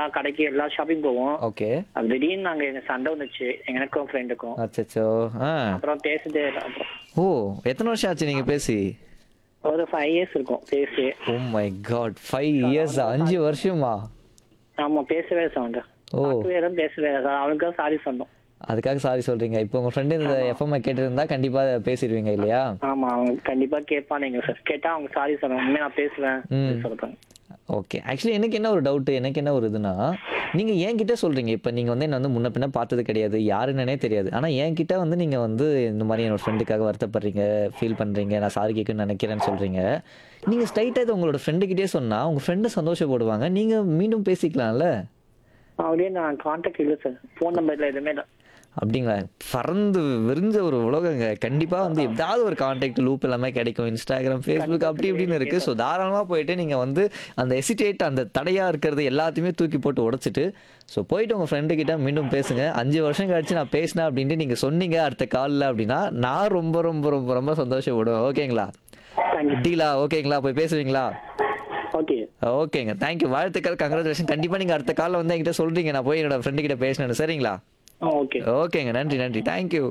எல்லா கடைக்கு எல்லா ஷாப்பிங் போவோம் ஓகே அது திடீர்னு நாங்க எங்க சண்டை வந்துச்சு எனக்கும் ஃப்ரெண்டுக்கும் அச்சச்சோ ஆ அப்புறம் பேசுதே இல்ல அப்புறம் ஓ எத்தனை வருஷம் ஆச்சு நீங்க பேசி ஒரு ஃபைவ் இயர்ஸ் இருக்கும் பேசி oh my god five years அஞ்சு வருஷமா ஆமா பேசவே சவுண்ட் ஓ வேறும் பேசவே இல்லை அவனுக்கு சாரி சொன்னோம் அதுக்காக சாரி சொல்றீங்க இப்போ உங்க ஃப்ரெண்டு இந்த எஃப்எம் கேட்டிருந்தா கண்டிப்பா பேசிடுவீங்க இல்லையா ஆமா அவங்க கண்டிப்பா கேட்பானுங்க சார் கேட்டா அவங்க சாரி சொல்லுவாங்க உண்மையா நான் பேசுவேன் அப்படின்னு சொல்றாங்க ஓகே ஆக்சுவலி எனக்கு என்ன ஒரு டவுட் எனக்கு என்ன ஒரு இதுனா நீங்க என்கிட்ட சொல்றீங்க இப்போ நீங்க வந்து என்ன வந்து முன்ன பின்ன பார்த்தது கிடையாது யாருன்னே தெரியாது ஆனா என்கிட்ட வந்து நீங்க வந்து இந்த மாதிரி என்னோட ஃப்ரெண்டுக்காக வருத்தப்படுறீங்க ஃபீல் பண்றீங்க நான் சாரி கேட்கணும்னு நினைக்கிறேன்னு சொல்றீங்க நீங்க ஸ்ட்ரைட்டா இது உங்களோட ஃப்ரெண்டுகிட்டே சொன்னா உங்க ஃப்ரெண்டு சந்தோஷப்படுவாங்க நீங்க மீண்டும் பேசிக்கலாம்ல அப்படியே நான் கான்டாக்ட் இல்லை சார் ஃபோன் நம்பர்ல எதுவுமே இல்லை அப்படிங்களா பறந்து விரிஞ்ச ஒரு உலகங்க கண்டிப்பா வந்து ஏதாவது ஒரு கான்டாக்ட் லூப் எல்லாமே கிடைக்கும் இன்ஸ்டாகிராம் ஃபேஸ்புக் அப்படி இப்படின்னு இருக்கு ஸோ தாராளமா போயிட்டு நீங்க வந்து அந்த எசிடேட் அந்த தடையா இருக்கிறது எல்லாத்தையுமே தூக்கி போட்டு உடைச்சிட்டு ஸோ போயிட்டு உங்க ஃப்ரெண்டு கிட்ட மீண்டும் பேசுங்க அஞ்சு வருஷம் கழிச்சு நான் பேசினேன் அப்படின்ட்டு நீங்க சொன்னீங்க அடுத்த காலில் அப்படின்னா நான் ரொம்ப ரொம்ப ரொம்ப ரொம்ப சந்தோஷப்படுவேன் ஓகேங்களா டீலா ஓகேங்களா போய் பேசுவீங்களா ஓகே ஓகேங்க தேங்க்யூ வாழ்த்துக்கள் கங்க்ராச்சுலேஷன் கண்டிப்பா நீங்க அடுத்த காலில் வந்து என்கிட்ட சொல்றீங்க நான் போய் என்னோட ஃப்ரெண்டு கிட்ட பேசினேன்னு சரிங்களா ஆ ஓகே ஓகேங்க நன்றி நன்றி தேங்க்யூ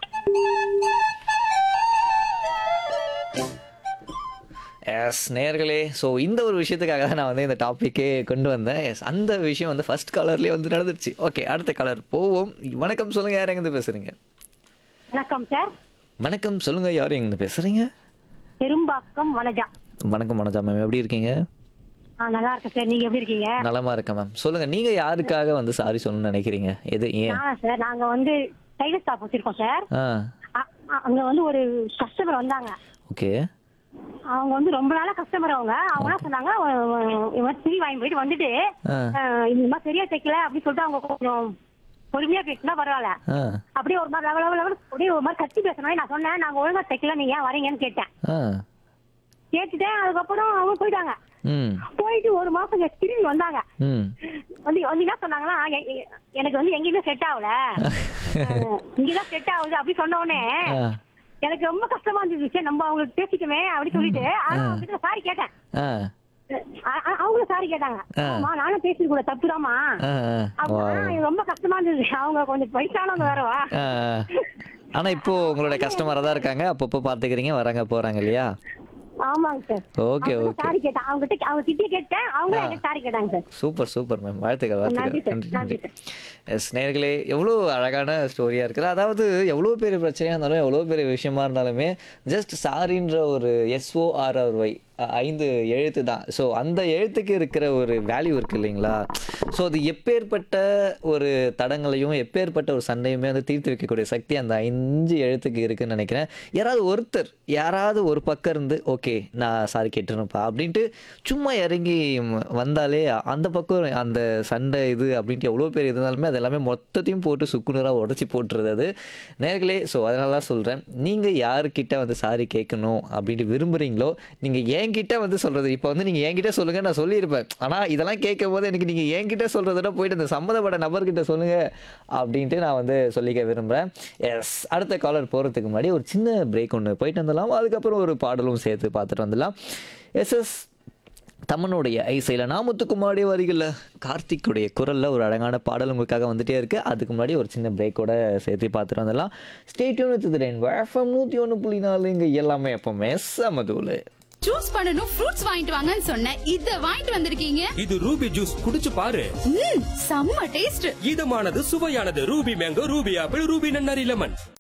எஸ் நேர்களே ஸோ இந்த ஒரு விஷயத்துக்காக தான் நான் வந்து இந்த டாப்பிக்கே கொண்டு வந்தேன் எஸ் அந்த விஷயம் வந்து ஃபர்ஸ்ட் காலர்லேயே வந்து நடந்துருச்சு ஓகே அடுத்த காலர் போவோம் வணக்கம் சொல்லுங்க யார் எங்கேருந்து பேசுறீங்க வணக்கம் சார் வணக்கம் சொல்லுங்க யார் எங்கேருந்து பேசுறீங்க பெரும்பாக்கம் வனஜா வணக்கம் மனோஜா மேம் எப்படி இருக்கீங்க ஆ நல்லா இருக்கேன் சார் நீங்க எப்படி இருக்கீங்க நலமா இருக்கேன் மேம் சொல்லுங்க நீங்க யாருக்காக வந்து சாரி சொல்லணும்னு நினைக்கிறீங்க எது ஏன் நான் சார் நாங்க வந்து டைலர் ஸ்டாப் வச்சிருக்கோம் சார் ஆ அ- அ- அங்க வந்து ஒரு கஸ்டமர் வந்தாங்க ஓகே அவங்க வந்து ரொம்ப நாளா கஸ்டமர் அவங்க அவங்க என்ன சொன்னாங்க இவன் துணி வாங்கி போயிட்டு வந்துட்டு ஆ அஹ், இந்த மாதிரி சரியா தைக்கல அப்படின்னு சொல்லிட்டு அவங்க கொஞ்சம் பொறுமையா பேசினா பரவாயில்ல ஆ அப்படியே ஒரு மாதிரி லெவல் லெவல் லெவல் அப்படியே ஒரு மாதிரி கத்தி பேசணும் நான் சொன்னேன் நாங்க ஒழுங்கா தைக்கல நீங்க ஏன் வரீங்கன்னு கேட்டேன் ஆ கேட்டுட்டேன் அதுக்கப்புறம் அவங்க போயிட்டாங்க ம் போயிட்டு ஒரு மாசம் கழிச்சு திரும்பி வந்தாங்க ம் வந்து வந்து என்ன சொன்னாங்கன்னா எ- எ- எனக்கு வந்து எங்கேயுமே செட் ஆகல அஹ் இங்கதான் செட் ஆகுது அப்படி சொன்ன உடனே ஆ எனக்கு ரொம்ப கஷ்டமா இருந்துச்சு சரி, நம்ம அவங்களுக்கு பேசிக்கமே அப்படி சொல்லிட்டு ஆனா அவங்க சாரி கேட்டேன் ஆ அ- அ- அவங்களும் சாரி கேட்டாங்க ஆ. ஆமா நானும் பேசி கூட தப்புதாமா ஆ ஆ அப்படின்னா எனக்கு ரொம்ப கஷ்டமா இருந்தது அவங்க கொஞ்சம் வயசானவங்க வேறவா ஆ, ஆனா இப்போ உங்களோட கஸ்டமரா தான் இருக்காங்க அப்பப்போ பாத்துக்கிறீங்க வராங்க போறாங்க இல்லையா ஆமாங்க சார் ஓகே ஓகே சாரி கேட்டேன் அவங்க கிட்ட அவங்க திட்டி கேட்டேன் அவங்களும் எனக்கு சாரி கேட்டாங்க சார் சூப்பர் சூப்பர் மேம் வாழ்த்துக்கள் நன்றி வாழ்த்துக்கள் சார், நன்றி நன்றி நன்றி எஸ் நேர்களே எவ்வளோ அழகான ஸ்டோரியாக இருக்குது அதாவது எவ்வளோ பெரிய பிரச்சனையாக இருந்தாலும் எவ்வளோ பெரிய விஷயமா இருந்தாலுமே ஜஸ்ட் சாரின்ற ஒரு எஸ்ஓஆர்ஆர் ஒய் ஐந்து எழுத்து தான் ஸோ அந்த எழுத்துக்கு இருக்கிற ஒரு வேல்யூ இருக்கு இல்லைங்களா ஸோ அது எப்பேற்பட்ட ஒரு தடங்களையும் எப்பேற்பட்ட ஒரு சண்டையுமே வந்து தீர்த்து வைக்கக்கூடிய சக்தி அந்த அஞ்சு எழுத்துக்கு இருக்குன்னு நினைக்கிறேன் யாராவது ஒருத்தர் யாராவது ஒரு பக்கம் இருந்து ஓகே நான் சாரி கேட்டுருப்பா அப்படின்ட்டு சும்மா இறங்கி ம், வந்தாலே அந்த பக்கம் அந்த சண்டை இது அப்படின்ட்டு எவ்வளோ பேர் இருந்தாலுமே அது எல்லாமே மொத்தத்தையும் போட்டு சுக்குநூறாக உடச்சி போட்டுருது அது நேர்களே ஸோ அதனால தான் சொல்கிறேன் நீங்கள் யாருக்கிட்ட வந்து சாரி கேட்கணும் அப்படின்ட்டு விரும்புகிறீங்களோ நீங்கள் என்கிட்ட வந்து சொல்கிறது இப்போ வந்து நீங்கள் என்கிட்ட சொல்லுங்கள் நான் சொல்லியிருப்பேன் ஆனால் இதெல்லாம் கேட்கும் போது எனக்கு நீங்கள் என்கிட்ட சொல்கிறத போயிட்டு அந்த சம்மந்தப்பட்ட நபர்கிட்ட சொல்லுங்கள் அப்படின்ட்டு நான் வந்து சொல்லிக்க விரும்புகிறேன் எஸ் அடுத்த காலர் போகிறதுக்கு முன்னாடி ஒரு சின்ன பிரேக் ஒன்று போயிட்டு வந்துடலாம் அதுக்கப்புறம் ஒரு பாடலும் சேர்த்து பார்த்துட்டு வந்துடலாம் எஸ்எஸ் தமனுடைய ஐசையில் நாமத்துக்குமாடி வரிகளில் கார்த்திக்குடைய குரலில் ஒரு அழகான பாடல் உங்களுக்காக வந்துட்டே இருக்கு அதுக்கு முன்னாடி ஒரு சின்ன பிரேக்கோட சேர்த்து பார்த்துட்டு வந்துடலாம் ஸ்டேட்யூன் வித்துறேன் வேஃபம் நூற்றி ஒன்று புள்ளி நாலு இங்கே எல்லாமே எப்பவுமே சமதூள் ஜூஸ் பண்ணனும் ஃப்ரூட்ஸ் வாங்கிட்டு வாங்கன்னு சொன்னேன் இத வாங்கிட்டு வந்திருக்கீங்க இது ரூபி ஜூஸ் குடிச்சு பாரு ம் செம்ம டேஸ்ட் இதமானது சுவையானது Ruby mango Ruby apple Ruby நன்னாரி லெமன்